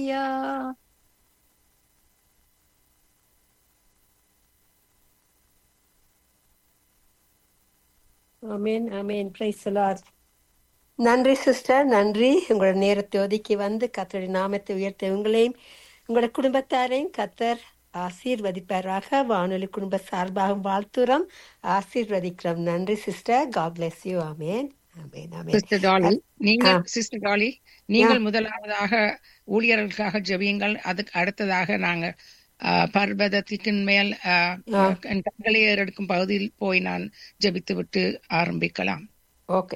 ஹalleluya amen amen praise lord நன்றி sister நன்றி உங்களோட நேரத்தை ஒதுக்கி வந்து கத்தருடைய நாமத்தை உயர்த்த உங்களையும் உங்களோட குடும்பத்தாரையும் கத்தர் ஆசீர்வதிப்பாராக வானொலி குடும்ப சார்பாக வாழ்த்துறோம் ஆசீர்வதிக்கிறோம் நன்றி sister God bless you amen amen amen sister Dolly ஆ நீங்கள் சிஸ்டர் டாலி நீங்கள் முதலாவதாக ஊழியர்களுக்காக ஜெபியுங்கள் அதுக்கு அடுத்ததாக நாங்க ஆ, பர்வதத்தின் மேல் ஆ, ஆ என் கண்களை ஏறெடுக்கும் பகுதியில் போய் நான் ஜெபித்து விட்டு ஆரம்பிக்கலாம் ஓகே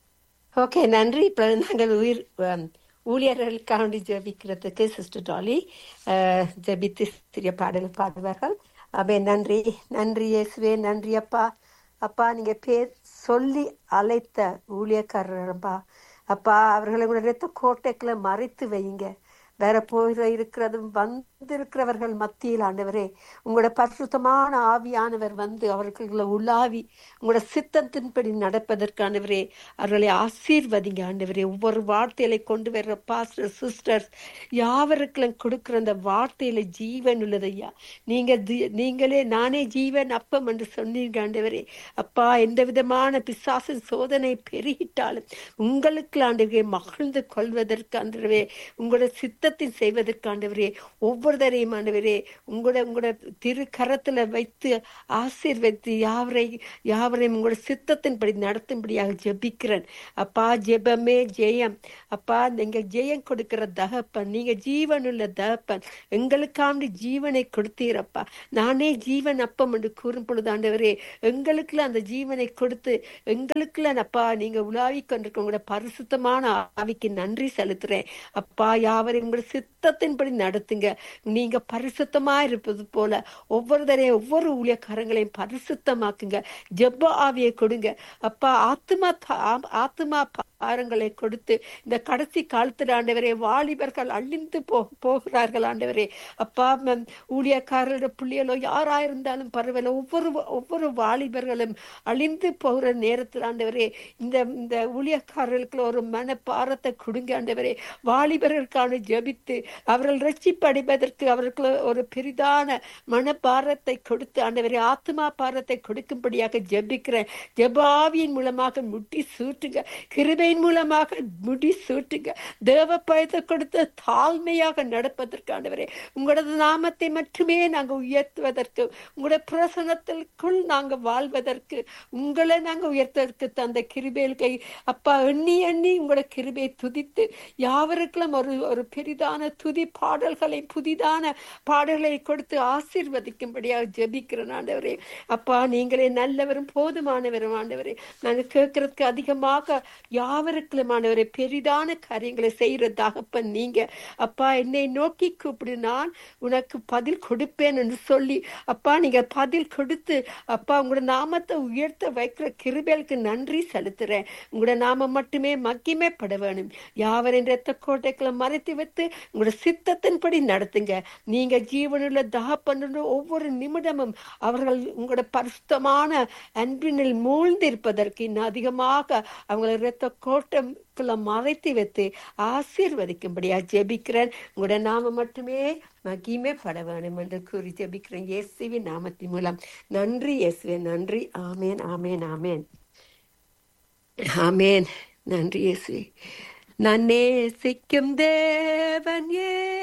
ஓகே நன்றி இப்போ நாங்கள் உயிர் ஆம், ஊழியர்களுக்காக வேண்டி ஜெபிக்கிறதுக்கு சிஸ்டர் டாலி அஹ், ஜெபித்து சிறிய பாடல் பாடுவார்கள் அவே நன்றி நன்றி இயேசுவே நன்றி அப்பா அப்பா நீங்க பேர் சொல்லி அழைத்த ஊழியக்காரரப்பா அப்பா அவர்களை கூட ரத்த கோட்டைக்குள்ள மறைத்து வைங்க வேற போகிற இருக்கிறதும் வந்திருக்கிறவர்கள் மத்தியில் ஆண்டவரே உங்களோட பரிசுத்தமான ஆவியானவர் வந்து அவர்களை உலாவி உங்களோட சித்தத்தின்படி நடப்பதற்கானவரே அவர்களை ஆசீர்வதிங்க ஆண்டவரே ஒவ்வொரு வார்த்தைகளை கொண்டு வர்ற பாஸ்டர் சிஸ்டர்ஸ் யாவருக்கெல்லாம் கொடுக்கிற அந்த வார்த்தையில ஜீவன் உள்ளது ஐயா நீங்க தி- நீங்களே நானே ஜீவன் அப்பம் என்று சொன்னீங்க ஆண்டவரே அப்பா எந்த விதமான பிசாசு சோதனை பெருகிட்டாலும் உங்களுக்கு ஆண்டவரே மகிழ்ந்து கொள்வதற்கு ஆண்டவரே உங்களோட சித்தத்தை செய்வதற்கு ஆண்டவரே ஒவ்வொருத்தரையும் ஆண்டவரே உங்களோட உங்களோட திரு கரத்துல வைத்து ஆசீர்வதித்து யாவரை யாவரையும் உங்களோட சித்தத்தின்படி நடத்தும்படியாக ஜெபிக்கிறேன் அப்பா ஜெபமே ஜெயம் அப்பா நீங்க ஜெயம் கொடுக்கிற தகப்பன் நீங்க ஜீவனுள்ள தகப்பன் எங்களுக்காண்டி ஜீவனை கொடுத்தீரப்பா நானே ஜீவன் அப்பம் என்று கூறும் பொழுது ஆண்டவரே எங்களுக்குள்ள அந்த ஜீவனை கொடுத்து எங்களுக்குள்ள அப்பா நீங்க உலாவி கொண்டிருக்க உங்களோட பரிசுத்தமான ஆவிக்கு நன்றி செலுத்துறேன் அப்பா யாவரையும் உங்களோட சித்தத்தின்படி நடத்துங்க நீங்க பரிசுத்தமா இருப்பது போல ஒவ்வொருத்தரையும் ஒவ்வொரு ஊழியக்காரங்களையும் பரிசுத்தமாக்குங்க ஜெப ஆவியை கொடுங்க அப்பா ஆத்மா தா- ஆ- ஆத்மா பாரங்களை கொடுத்து இந்த கடைசி காலத்துல ஆண்டவரே வாலிபர்கள் அழிந்து போ போகிறார்கள் ஆண்டவரே அப்பா ம- ஊழியக்காரரோட பிள்ளைகளோ யாரா இருந்தாலும் பரவாயில்ல ஒவ்வொரு ஒவ்வொரு வாலிபர்களும் அழிந்து போகிற நேரத்தில் ஆண்டவரே இந்த இந்த ஊழியக்காரர்களுக்கு ஒரு மன பாரத்தை கொடுங்க ஆண்டவரே வாலிபர்களுக்கான ஜெபித்து அவர்கள் ரட்சிப்படைவதற்கு அவர்களுக்கு ஒரு பெரிதான மனபாரத்தை கொடுத்து ஆண்டவரே ஆத்மா பாரத்தை கொடுக்கும்படியாக ஜெபிக்கிறேன் ஜெபாவியின் மூலமாக முடி சூட்டுங்க கிருபையின் மூலமாக முடி சூட்டுங்க தேவ பயத்தை கொடுத்து தாழ்மையாக நடப்பதற்கு ஆண்டவரே உங்களது நாமத்தை மட்டுமே நாங்க உயர்த்துவதற்கு உங்களுடைய பிரசனத்திற்குள் நாங்க வாழ்வதற்கு உங்களை நாங்க உயர்த்துவதற்கு தந்த கிருபையை அப்பா எண்ணி எண்ணி உங்களோட கிருபையை துதித்து யாவருக்கெல்லாம் ஒரு ஒரு பெரிதான துதி பாடல்களை புதிதான பாடல்களை கொடுத்து ஆசீர்வதிக்கும்படியாக ஜெபிக்கிறேன் ஆண்டவரே அப்பா நீங்களே நல்லவரும் போதுமானவரும் ஆண்டவரே நான் கேட்கறதுக்கு அதிகமாக யாவருக்கும் ஆண்டவரே பெரிதான காரியங்களை செய்யற தகப்பன் நீங்க அப்பா என்னை நோக்கி கூப்பிடு நான் உனக்கு பதில் கொடுப்பேன் என்று சொல்லி அப்பா நீங்க பதில் கொடுத்து அப்பா உங்களோட நாமத்தை உயர்த்த வைக்கிற கிருபேலுக்கு நன்றி செலுத்துறேன் உங்களோட நாமம் மட்டுமே மகிமைப்பட வேணும் யாவரின் ரத்த கோட்டைக்குள்ள மறைத்து வைத்து உங்களோட சித்தத்தின்படி நடத்துங்க நீங்க ஜீவனுள்ள தகப்பன்னு ஒவ்வொரு நிமிடமும் அவர்கள் உங்களோட பரிசுத்தமான அன்பினில் மூழ்ந்திருப்பதற்கு இன்னும் அதிகமாக அவங்கள ரத்த கோட்டைக்குள்ள மறைத்து வைத்து ஆசீர்வதிக்கும்படியா ஜெபிக்கிறேன் உங்களோட நாம மட்டுமே மகிமைப்பட வேணும் என்று கூறி ஜெபிக்கிறேன் இயேசுவின் நாமத்தின் மூலம் நன்றி இயேசுவே நன்றி ஆமேன் ஆமேன் ஆமேன் ஆமேன் நன்றி இயேசுவே நான் நேசிக்கும் தேவன் ஏ